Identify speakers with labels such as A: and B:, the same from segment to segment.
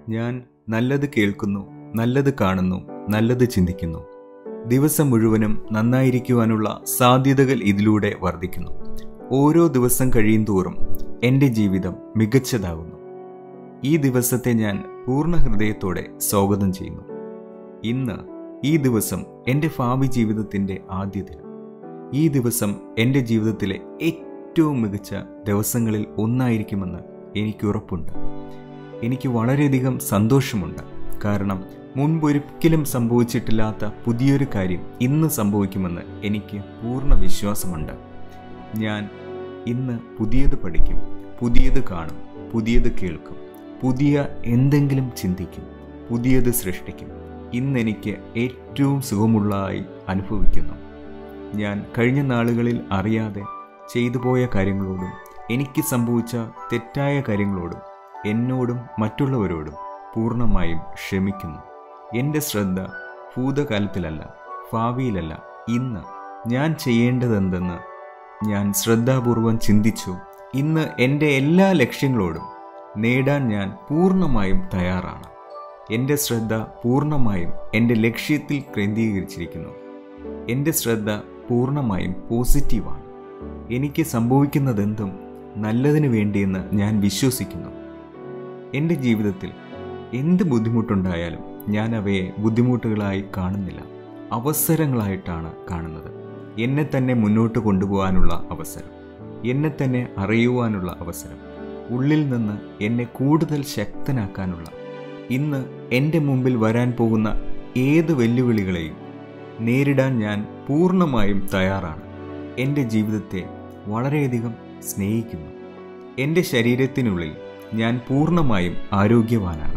A: ഞാൻ നല്ലത് കേൾക്കുന്നു നല്ലത് കാണുന്നു നല്ലത് ചിന്തിക്കുന്നു ദിവസം മുഴുവനും നന്നായിരിക്കുവാനുള്ള സാധ്യതകൾ ഇതിലൂടെ വർദ്ധിക്കുന്നു ഓരോ ദിവസം കഴിയും തോറും എൻ്റെ ജീവിതം മികച്ചതാകുന്നു ഈ ദിവസത്തെ ഞാൻ പൂർണ്ണ ഹൃദയത്തോടെ സ്വാഗതം ചെയ്യുന്നു ഇന്ന് ഈ ദിവസം എൻ്റെ ഭാവി ജീവിതത്തിൻ്റെ ആദ്യ ദിനം ഈ ദിവസം എൻ്റെ ജീവിതത്തിലെ ഏറ്റവും മികച്ച ദിവസങ്ങളിൽ ഒന്നായിരിക്കുമെന്ന് എനിക്ക് ഉറപ്പുണ്ട് എനിക്ക് വളരെയധികം സന്തോഷമുണ്ട് കാരണം മുൻപൊരിക്കലും സംഭവിച്ചിട്ടില്ലാത്ത പുതിയൊരു കാര്യം ഇന്ന് സംഭവിക്കുമെന്ന് എനിക്ക് പൂർണ്ണ വിശ്വാസമുണ്ട് ഞാൻ ഇന്ന് പുതിയത് പഠിക്കും പുതിയത് കാണും പുതിയത് കേൾക്കും പുതിയ എന്തെങ്കിലും ചിന്തിക്കും പുതിയത് സൃഷ്ടിക്കും ഇന്ന് എനിക്ക് ഏറ്റവും സുഖമുള്ളതായി അനുഭവിക്കുന്നു ഞാൻ കഴിഞ്ഞ നാളുകളിൽ അറിയാതെ ചെയ്തു പോയ കാര്യങ്ങളോടും എനിക്ക് സംഭവിച്ച തെറ്റായ കാര്യങ്ങളോടും എന്നോടും മറ്റുള്ളവരോടും പൂർണ്ണമായും ക്ഷമിക്കുന്നു എൻ്റെ ശ്രദ്ധ ഭൂതകാലത്തിലല്ല ഭാവിയിലല്ല ഇന്ന് ഞാൻ ചെയ്യേണ്ടതെന്തെന്ന് ഞാൻ ശ്രദ്ധാപൂർവം ചിന്തിച്ചു ഇന്ന് എൻ്റെ എല്ലാ ലക്ഷ്യങ്ങളോടും നേടാൻ ഞാൻ പൂർണ്ണമായും തയ്യാറാണ് എൻ്റെ ശ്രദ്ധ പൂർണ്ണമായും എൻ്റെ ലക്ഷ്യത്തിൽ കേന്ദ്രീകരിച്ചിരിക്കുന്നു എൻ്റെ ശ്രദ്ധ പൂർണ്ണമായും പോസിറ്റീവാണ് എനിക്ക് സംഭവിക്കുന്നതെന്തും നല്ലതിനു വേണ്ടിയെന്ന് ഞാൻ വിശ്വസിക്കുന്നു എൻ്റെ ജീവിതത്തിൽ എന്ത് ബുദ്ധിമുട്ടുണ്ടായാലും ഞാൻ അവയെ ബുദ്ധിമുട്ടുകളായി കാണുന്നില്ല അവസരങ്ങളായിട്ടാണ് കാണുന്നത് എന്നെ തന്നെ മുന്നോട്ട് കൊണ്ടുപോകാനുള്ള അവസരം എന്നെ തന്നെ അറിയുവാനുള്ള അവസരം ഉള്ളിൽ നിന്ന് എന്നെ കൂടുതൽ ശക്തനാക്കാനുള്ള ഇന്ന് എൻ്റെ മുമ്പിൽ വരാൻ പോകുന്ന ഏത് വെല്ലുവിളികളെയും നേരിടാൻ ഞാൻ പൂർണ്ണമായും തയ്യാറാണ് എൻ്റെ ജീവിതത്തെ വളരെയധികം സ്നേഹിക്കുന്നു എൻ്റെ ശരീരത്തിനുള്ളിൽ ഞാൻ പൂർണ്ണമായും ആരോഗ്യവാനാണ്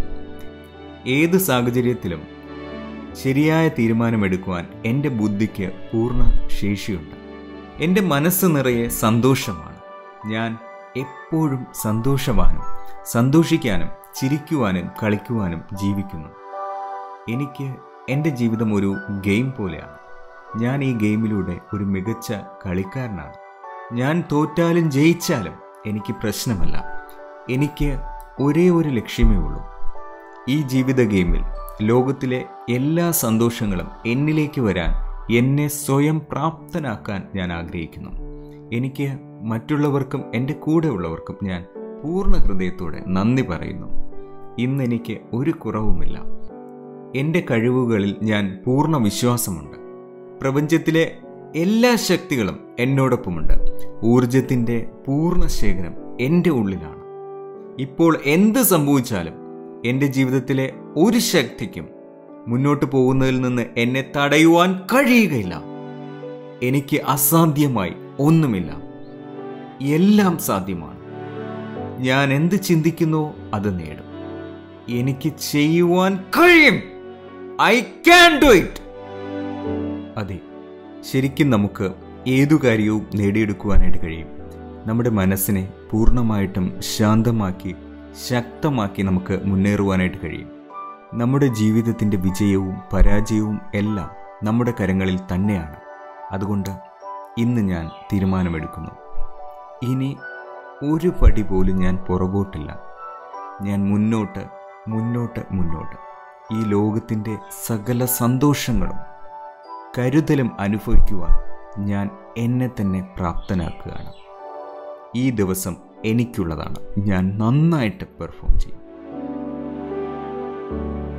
A: ഏത് സാഹചര്യത്തിലും ശരിയായ തീരുമാനമെടുക്കുവാൻ എൻ്റെ ബുദ്ധിക്ക് പൂർണ്ണ ശേഷിയുണ്ട് എൻ്റെ മനസ്സ് നിറയെ സന്തോഷമാണ് ഞാൻ എപ്പോഴും സന്തോഷവാനും സന്തോഷിക്കാനും ചിരിക്കുവാനും കളിക്കുവാനും ജീവിക്കുന്നു എനിക്ക് എൻ്റെ ജീവിതം ഒരു ഗെയിം പോലെയാണ് ഞാൻ ഈ ഗെയിമിലൂടെ ഒരു മികച്ച കളിക്കാരനാണ് ഞാൻ തോറ്റാലും ജയിച്ചാലും എനിക്ക് പ്രശ്നമല്ല എനിക്ക് ഒരേ ഒരു ലക്ഷ്യമേ ഉള്ളൂ ഈ ജീവിത ഗെയിമിൽ ലോകത്തിലെ എല്ലാ സന്തോഷങ്ങളും എന്നിലേക്ക് വരാൻ എന്നെ സ്വയം പ്രാപ്തനാക്കാൻ ഞാൻ ആഗ്രഹിക്കുന്നു എനിക്ക് മറ്റുള്ളവർക്കും എൻ്റെ കൂടെ ഉള്ളവർക്കും ഞാൻ പൂർണ്ണ ഹൃദയത്തോടെ നന്ദി പറയുന്നു ഇന്ന് എനിക്ക് ഒരു കുറവുമില്ല എൻ്റെ കഴിവുകളിൽ ഞാൻ പൂർണ്ണ വിശ്വാസമുണ്ട് പ്രപഞ്ചത്തിലെ എല്ലാ ശക്തികളും എന്നോടൊപ്പമുണ്ട് ഊർജത്തിൻ്റെ പൂർണ്ണ ശേഖരം എൻ്റെ ഉള്ളിലാണ് ഇപ്പോൾ എന്ത് സംഭവിച്ചാലും എൻ്റെ ജീവിതത്തിലെ ഒരു ശക്തിക്കും മുന്നോട്ട് പോകുന്നതിൽ നിന്ന് എന്നെ തടയുവാൻ കഴിയുകയില്ല എനിക്ക് അസാധ്യമായി ഒന്നുമില്ല എല്ലാം സാധ്യമാണ് ഞാൻ എന്ത് ചിന്തിക്കുന്നോ അത് നേടും എനിക്ക് ചെയ്യുവാൻ കഴിയും ഐ ക്യാൻ ഡു ഇറ്റ് അതെ ശരിക്കും നമുക്ക് ഏതു കാര്യവും നേടിയെടുക്കുവാനായിട്ട് കഴിയും നമ്മുടെ മനസ്സിനെ പൂർണ്ണമായിട്ടും ശാന്തമാക്കി ശക്തമാക്കി നമുക്ക് മുന്നേറുവാനായിട്ട് കഴിയും നമ്മുടെ ജീവിതത്തിൻ്റെ വിജയവും പരാജയവും എല്ലാം നമ്മുടെ കരങ്ങളിൽ തന്നെയാണ് അതുകൊണ്ട് ഇന്ന് ഞാൻ തീരുമാനമെടുക്കുന്നു ഇനി ഒരു പടി പോലും ഞാൻ പുറകോട്ടില്ല ഞാൻ മുന്നോട്ട് മുന്നോട്ട് മുന്നോട്ട് ഈ ലോകത്തിൻ്റെ സകല സന്തോഷങ്ങളും കരുതലും അനുഭവിക്കുവാൻ ഞാൻ എന്നെ തന്നെ പ്രാപ്തനാക്കുകയാണ് ഈ ദിവസം എനിക്കുള്ളതാണ് ഞാൻ നന്നായിട്ട് പെർഫോം ചെയ്യും